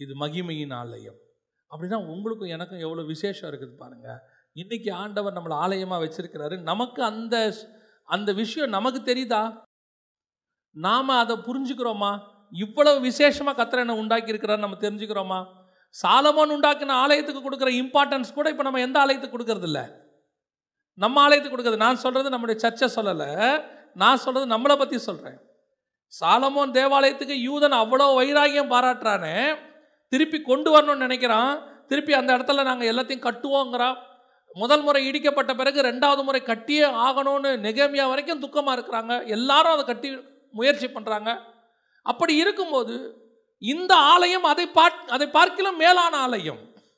இது மகிமையின் ஆலயம் அப்படின்னா உங்களுக்கும் எனக்கும் எவ்வளோ விசேஷம் இருக்குது பாருங்க இன்னைக்கு ஆண்டவர் நம்மளை ஆலயமாக வச்சிருக்கிறாரு நமக்கு அந்த அந்த விஷயம் நமக்கு தெரியுதா நாம் அதை புரிஞ்சுக்கிறோமா இவ்வளவு விசேஷமாக கத்திரனை உண்டாக்கி இருக்கிறார் நம்ம தெரிஞ்சுக்கிறோமா சாலமோன் உண்டாக்கின ஆலயத்துக்கு கொடுக்குற இம்பார்ட்டன்ஸ் கூட இப்போ நம்ம எந்த ஆலயத்துக்கு கொடுக்கறது இல்ல நம்ம ஆலயத்துக்கு கொடுக்கறது நான் சொல்கிறது நம்முடைய சர்ச்சை சொல்லலை நான் சொல்கிறது நம்மளை பற்றி சொல்கிறேன் சாலமோன் தேவாலயத்துக்கு யூதன் அவ்வளோ வைராகியம் பாராட்டுறானே திருப்பி கொண்டு வரணும்னு நினைக்கிறான் திருப்பி அந்த இடத்துல நாங்கள் எல்லாத்தையும் கட்டுவோங்கிறான் முதல் முறை இடிக்கப்பட்ட பிறகு ரெண்டாவது முறை கட்டியே ஆகணும்னு நெகேமியா வரைக்கும் துக்கமாக இருக்கிறாங்க எல்லாரும் அதை கட்டி முயற்சி பண்ணுறாங்க அப்படி இருக்கும்போது இந்த ஆலயம் அதை பார் அதை பார்க்கலாம் மேலான ஆலயம்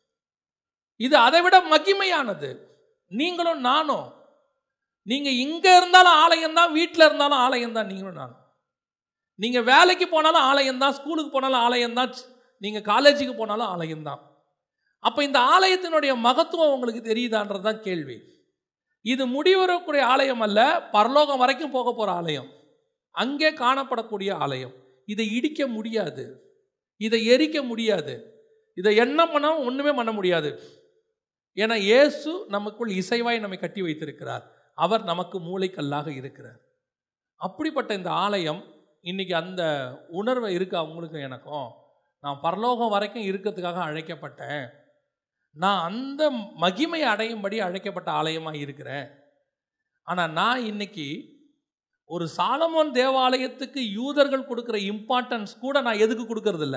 இது அதை விட மகிமையானது நீங்களும் நானும் நீங்கள் இங்கே இருந்தாலும் ஆலயம் தான் வீட்டில் இருந்தாலும் ஆலயம் தான் நீங்களும் நானும் நீங்கள் வேலைக்கு போனாலும் ஆலயம் தான் ஸ்கூலுக்கு போனாலும் ஆலயம் தான் நீங்கள் காலேஜுக்கு போனாலும் ஆலயம் தான் அப்போ இந்த ஆலயத்தினுடைய மகத்துவம் உங்களுக்கு தெரியுதான்றது தான் கேள்வி இது முடிவரக்கூடிய ஆலயம் அல்ல பரலோகம் வரைக்கும் போக போகிற ஆலயம் அங்கே காணப்படக்கூடிய ஆலயம் இதை இடிக்க முடியாது இதை எரிக்க முடியாது இதை என்ன பண்ண ஒன்றுமே பண்ண முடியாது ஏன்னா இயேசு நமக்குள் இசைவாய் நம்மை கட்டி வைத்திருக்கிறார் அவர் நமக்கு மூளைக்கல்லாக இருக்கிறார் அப்படிப்பட்ட இந்த ஆலயம் இன்னைக்கு அந்த உணர்வை இருக்கா உங்களுக்கும் எனக்கும் நான் பரலோகம் வரைக்கும் இருக்கிறதுக்காக அழைக்கப்பட்டேன் நான் அந்த மகிமையை அடையும்படி அழைக்கப்பட்ட ஆலயமாக இருக்கிறேன் ஆனால் நான் இன்னைக்கு ஒரு சாலமோன் தேவாலயத்துக்கு யூதர்கள் கொடுக்குற இம்பார்ட்டன்ஸ் கூட நான் எதுக்கு கொடுக்கறதில்ல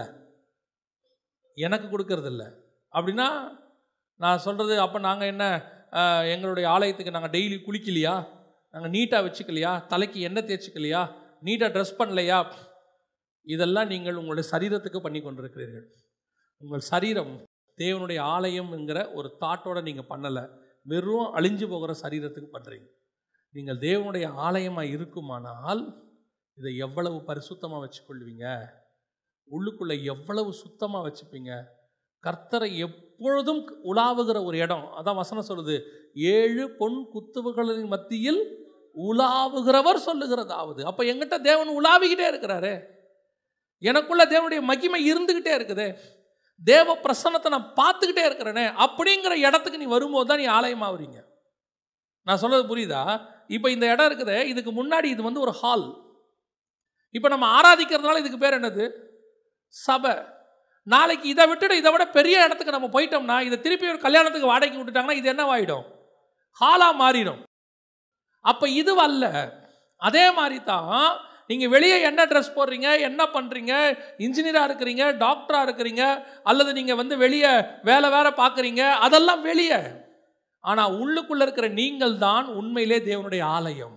எனக்கு கொடுக்கறதில்ல அப்படின்னா நான் சொல்கிறது அப்போ நாங்கள் என்ன அஹ், எங்களுடைய ஆலயத்துக்கு நாங்கள் டெய்லி குளிக்கலையா நாங்கள் நீட்டாக வச்சுக்கலையா தலைக்கு எண்ணெய் தேய்ச்சிக்கலையா நீட்டாக ட்ரெஸ் பண்ணலையா இதெல்லாம் நீங்கள் உங்களுடைய சரீரத்துக்கு பண்ணி கொண்டிருக்கிறீர்கள் உங்கள் சரீரம் தேவனுடைய ஆலயம்ங்கிற ஒரு தாட்டோட நீங்கள் பண்ணலை வெறும் அழிஞ்சு போகிற சரீரத்துக்கு பண்ணுறீங்க நீங்கள் தேவனுடைய ஆலயமாக இருக்குமானால் இதை எவ்வளவு பரிசுத்தமாக வச்சுக்கொள்வீங்க உள்ளுக்குள்ளே எவ்வளவு சுத்தமாக வச்சுப்பீங்க கர்த்தரை எப்பொழுதும் உலாவுகிற ஒரு இடம் அதான் வசனம் சொல்லுது ஏழு பொன் குத்துவுகளின் மத்தியில் உலாவுகிறவர் சொல்லுகிறதாவது அப்போ எங்கிட்ட தேவன் உலாவிக்கிட்டே இருக்கிறாரு எனக்குள்ள தேவனுடைய மகிமை இருந்துக்கிட்டே இருக்குது தேவ பிரசன்னத்தை நான் பார்த்துக்கிட்டே இருக்கிறேனே அப்படிங்கிற இடத்துக்கு நீ வரும்போது தான் நீ ஆலயமாகறீங்க நான் சொல்றது புரியுதா இப்போ இந்த இடம் இருக்குதே இதுக்கு முன்னாடி இது வந்து ஒரு ஹால் இப்போ நம்ம ஆராதிக்கிறதுனால இதுக்கு பேர் என்னது சபை நாளைக்கு இதை விட்டுட்டு இதை விட பெரிய இடத்துக்கு நம்ம போயிட்டோம்னா இதை திருப்பி ஒரு கல்யாணத்துக்கு வாடகைக்கு விட்டுட்டாங்கன்னா இது என்னவாயிடும் ஹாலாக மாறிடும் அப்போ இது அல்ல அதே மாதிரி தான் நீங்கள் வெளியே என்ன ட்ரெஸ் போடுறீங்க என்ன பண்ணுறீங்க இன்ஜினியராக இருக்கிறீங்க டாக்டராக இருக்கிறீங்க அல்லது நீங்கள் வந்து வெளியே வேலை வேற பார்க்குறீங்க அதெல்லாம் வெளியே ஆனால் உள்ளுக்குள்ளே இருக்கிற நீங்கள் தான் உண்மையிலே தேவனுடைய ஆலயம்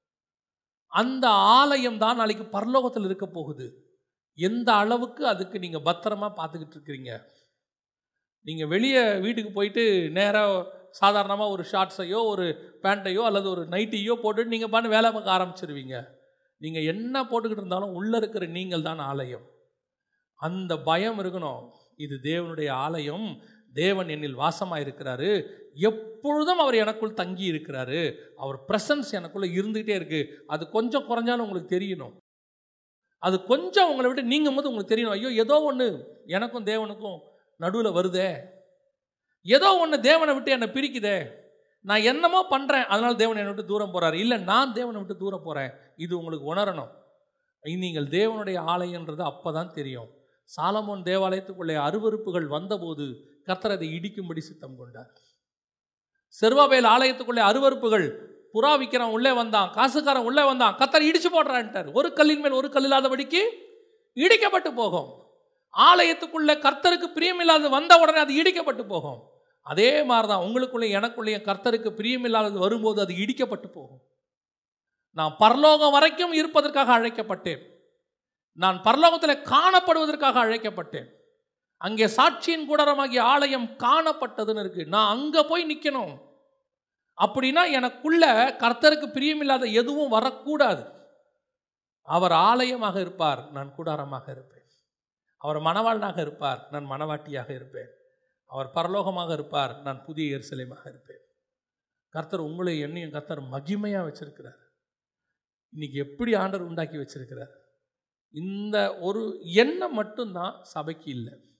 அந்த ஆலயம் தான் நாளைக்கு பரலோகத்தில் இருக்க போகுது எந்த அளவுக்கு அதுக்கு நீங்கள் பத்திரமா பார்த்துக்கிட்டு இருக்கிறீங்க நீங்கள் வெளியே வீட்டுக்கு போயிட்டு நேராக சாதாரணமாக ஒரு ஷார்ட்ஸையோ ஒரு பேண்ட்டையோ அல்லது ஒரு நைட்டியோ போட்டுட்டு நீங்கள் பாட்டு வேலை பார்க்க ஆரம்பிச்சிருவீங்க நீங்கள் என்ன போட்டுக்கிட்டு இருந்தாலும் உள்ளே இருக்கிற நீங்கள் தான் ஆலயம் அந்த பயம் இருக்கணும் இது தேவனுடைய ஆலயம் தேவன் என்னில் வாசமாக இருக்கிறாரு எப்பொழுதும் அவர் எனக்குள் தங்கி இருக்கிறாரு அவர் பிரசன்ஸ் எனக்குள்ளே இருந்துகிட்டே இருக்கு அது கொஞ்சம் குறைஞ்சாலும் உங்களுக்கு தெரியணும் அது கொஞ்சம் உங்களை விட்டு நீங்கும் போது உங்களுக்கு தெரியணும் ஐயோ ஏதோ ஒன்று எனக்கும் தேவனுக்கும் நடுவில் வருதே ஏதோ ஒன்று தேவனை விட்டு என்னை பிரிக்குதே நான் என்னமோ பண்ணுறேன் அதனால தேவன் என்னை விட்டு தூரம் போகிறாரு இல்லை நான் தேவனை விட்டு தூரம் போகிறேன் இது உங்களுக்கு உணரணும் நீங்கள் தேவனுடைய ஆலயன்றது அப்போ தான் தெரியும் சாலமோன் தேவாலயத்துக்குள்ளே அருவருப்புகள் வந்தபோது கர்த்தர் அதை இடிக்கும்படி சித்தம் கொண்டார் செர்வாபேல் ஆலயத்துக்குள்ளே அருவருப்புகள் புறா விற்கிறான் உள்ளே வந்தான் காசுக்காரன் உள்ளே வந்தான் கத்தர் இடிச்சு போடுறான்ட்டார் ஒரு கல்லின் மேல் ஒரு கல் இல்லாதபடிக்கு இடிக்கப்பட்டு போகும் ஆலயத்துக்குள்ள கர்த்தருக்கு பிரியமில்லாதது வந்த உடனே அது இடிக்கப்பட்டு போகும் அதே மாதிரி தான் உங்களுக்குள்ளே எனக்குள்ளேயும் கர்த்தருக்கு பிரியமில்லாதது வரும்போது அது இடிக்கப்பட்டு போகும் நான் பரலோகம் வரைக்கும் இருப்பதற்காக அழைக்கப்பட்டேன் நான் பரலோகத்தில் காணப்படுவதற்காக அழைக்கப்பட்டேன் அங்கே சாட்சியின் கூடாரமாகிய ஆலயம் காணப்பட்டதுன்னு இருக்கு நான் அங்கே போய் நிற்கணும் அப்படின்னா எனக்குள்ள கர்த்தருக்கு பிரியமில்லாத எதுவும் வரக்கூடாது அவர் ஆலயமாக இருப்பார் நான் கூடாரமாக இருப்பேன் அவர் மணவாளனாக இருப்பார் நான் மணவாட்டியாக இருப்பேன் அவர் பரலோகமாக இருப்பார் நான் புதிய எருசலேமாக இருப்பேன் கர்த்தர் உங்களை என்னையும் கர்த்தர் மகிமையாக வச்சிருக்கிறார் இன்னைக்கு எப்படி ஆண்டவர் உண்டாக்கி வச்சிருக்கிறார் இந்த ஒரு எண்ணம் மட்டும்தான் சபைக்கு இல்லை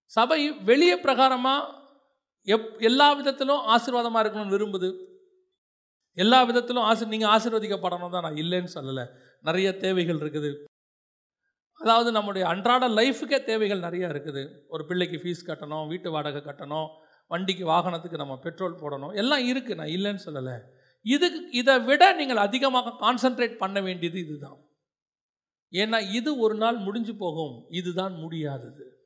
சபை வெளிய பிரகாரமாக எப் எல்லா விதத்திலும் ஆசீர்வாதமாக இருக்கணும்னு விரும்புது எல்லா விதத்திலும் ஆசி நீங்கள் ஆசீர்வதிக்கப்படணும் தான் நான் இல்லைன்னு சொல்லலை நிறைய தேவைகள் இருக்குது அதாவது நம்முடைய அன்றாட லைஃபுக்கே தேவைகள் நிறைய இருக்குது ஒரு பிள்ளைக்கு ஃபீஸ் கட்டணும் வீட்டு வாடகை கட்டணும் வண்டிக்கு வாகனத்துக்கு நம்ம பெட்ரோல் போடணும் எல்லாம் இருக்குது நான் இல்லைன்னு சொல்லலை இதுக்கு இதை விட நீங்கள் அதிகமாக கான்சென்ட்ரேட் பண்ண வேண்டியது இதுதான் ஏன்னா இது ஒரு நாள் முடிஞ்சு போகும் இதுதான் முடியாதது